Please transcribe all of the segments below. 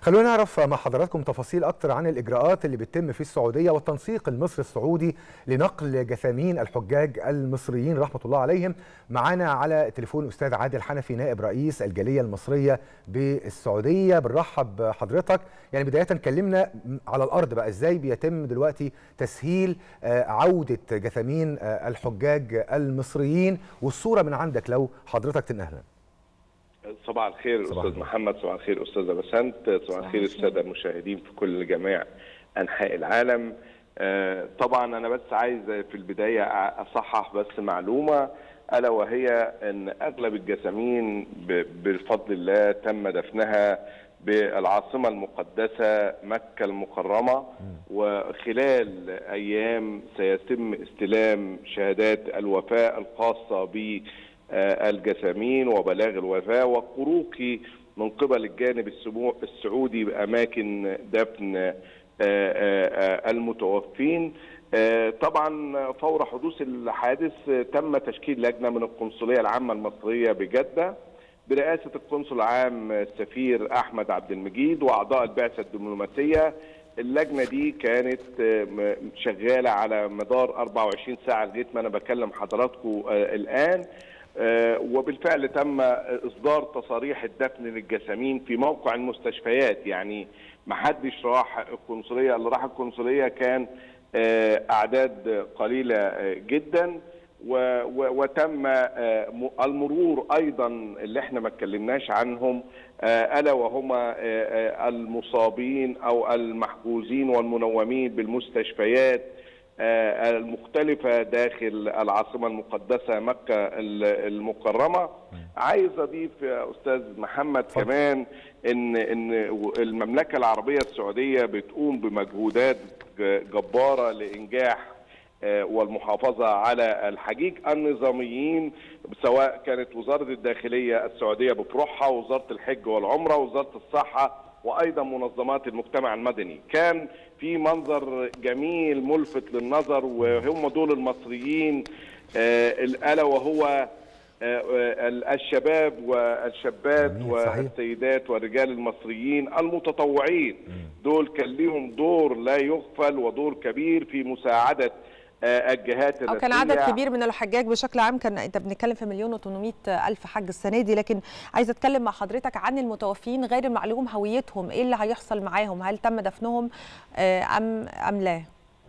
خلونا نعرف مع حضراتكم تفاصيل أكتر عن الإجراءات اللي بتتم في السعودية والتنسيق المصري السعودي لنقل جثامين الحجاج المصريين رحمة الله عليهم معانا على التليفون أستاذ عادل حنفي نائب رئيس الجالية المصرية بالسعودية بنرحب بحضرتك يعني بداية كلمنا على الأرض بقى إزاي بيتم دلوقتي تسهيل عودة جثامين الحجاج المصريين والصورة من عندك لو حضرتك تنقلها صباح الخير صباح استاذ الخير. محمد صباح الخير استاذه بسنت صباح الخير الساده المشاهدين في كل جميع انحاء العالم آه، طبعا انا بس عايز في البدايه اصحح بس معلومه الا وهي ان اغلب الجسامين ب- بفضل الله تم دفنها بالعاصمه المقدسه مكه المكرمه وخلال ايام سيتم استلام شهادات الوفاه الخاصه ب آه، الجسامين وبلاغ الوفاة وقروقي من قبل الجانب السمو- السعودي بأماكن دفن آه، آه، آه، المتوفين آه، طبعا فور حدوث الحادث آه، تم تشكيل لجنة من القنصلية العامة المصرية بجدة برئاسة القنصل العام السفير أحمد عبد المجيد وأعضاء البعثة الدبلوماسية اللجنة دي كانت آه، م- شغالة على مدار 24 ساعة لغاية ما أنا بكلم حضراتكم آه، الآن آه، وبالفعل تم اصدار تصاريح الدفن للجسامين في موقع المستشفيات يعني ما حدش راح القنصليه اللي راح القنصليه كان آه، اعداد قليله آه، جدا و- و- وتم آه، م- المرور ايضا اللي احنا ما اتكلمناش عنهم آه، الا وهما آه، آه، المصابين او المحجوزين والمنومين بالمستشفيات آه، المختلفة داخل العاصمة المقدسة مكة ال- المكرمة عايز أضيف يا أستاذ محمد اتفضل. كمان إن إن المملكة العربية السعودية بتقوم بمجهودات ج- جبارة لإنجاح آه، والمحافظة على الحجيج النظاميين سواء كانت وزارة الداخلية السعودية بفروعها وزارة الحج والعمرة وزارة الصحة وأيضا منظمات المجتمع المدني كان في منظر جميل ملفت للنظر وهم دول المصريين آه، الألا وهو آه، آه، الشباب والشابات جميل، صحيح. والسيدات والرجال المصريين المتطوعين دول كان ليهم دور لا يغفل ودور كبير في مساعدة آه، الجهات او كان عدد الرسمية. كبير من الحجاج بشكل عام كان انت بنتكلم في مليون و800 الف حج السنه دي لكن عايزه اتكلم مع حضرتك عن المتوفين غير المعلوم هويتهم ايه اللي هيحصل معاهم هل تم دفنهم آه، ام ام لا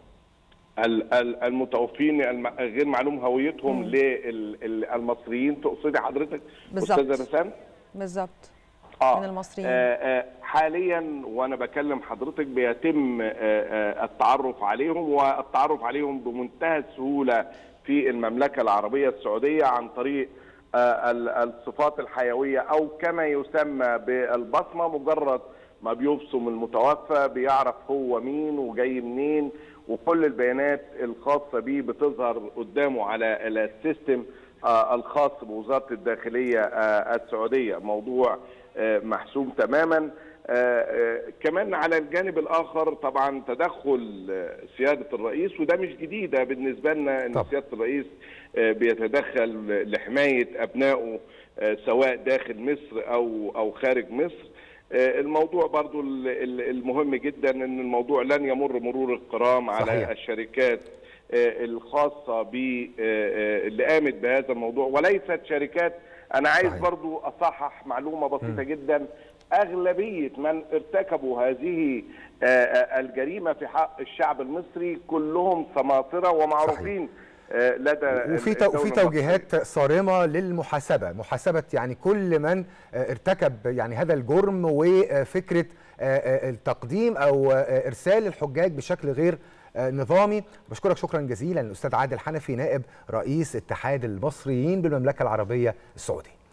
ال- ال- المتوفين الم- غير معلوم هويتهم للمصريين تقصدي حضرتك بالظبط. استاذه بسام بالظبط آه. من المصريين. آه آه حاليا وانا بكلم حضرتك بيتم آه آه التعرف عليهم والتعرف عليهم بمنتهى السهوله في المملكه العربيه السعوديه عن طريق آه ال- الصفات الحيويه او كما يسمى بالبصمه مجرد ما بيبصم المتوفى بيعرف هو مين وجاي منين وكل البيانات الخاصه بيه بتظهر قدامه على السيستم آه، الخاص بوزاره الداخليه آه، السعوديه موضوع آه، محسوم تماما آه، آه، كمان على الجانب الاخر طبعا تدخل آه، سياده الرئيس وده مش جديده بالنسبه لنا ان طب. سياده الرئيس آه، بيتدخل لحمايه ابنائه آه، سواء داخل مصر او او خارج مصر آه، الموضوع برضو ال- ال- المهم جدا ان الموضوع لن يمر مرور الكرام على صحيح. الشركات آه، الخاصه ب آه، آه، اللي قامت بهذا الموضوع وليست شركات انا عايز صحيح. برضو اصحح معلومه بسيطه جدا اغلبيه من ارتكبوا هذه آه، آه، الجريمه في حق الشعب المصري كلهم سماطره ومعروفين آه، لدى وفي تو- الدولة في المصرية. توجيهات صارمه للمحاسبه محاسبه يعني كل من آه، ارتكب يعني هذا الجرم وفكره آه، آه، التقديم او آه، ارسال الحجاج بشكل غير آه، نظامي بشكرك شكرا جزيلا الاستاذ عادل حنفي نائب رئيس اتحاد المصريين بالمملكه العربيه السعوديه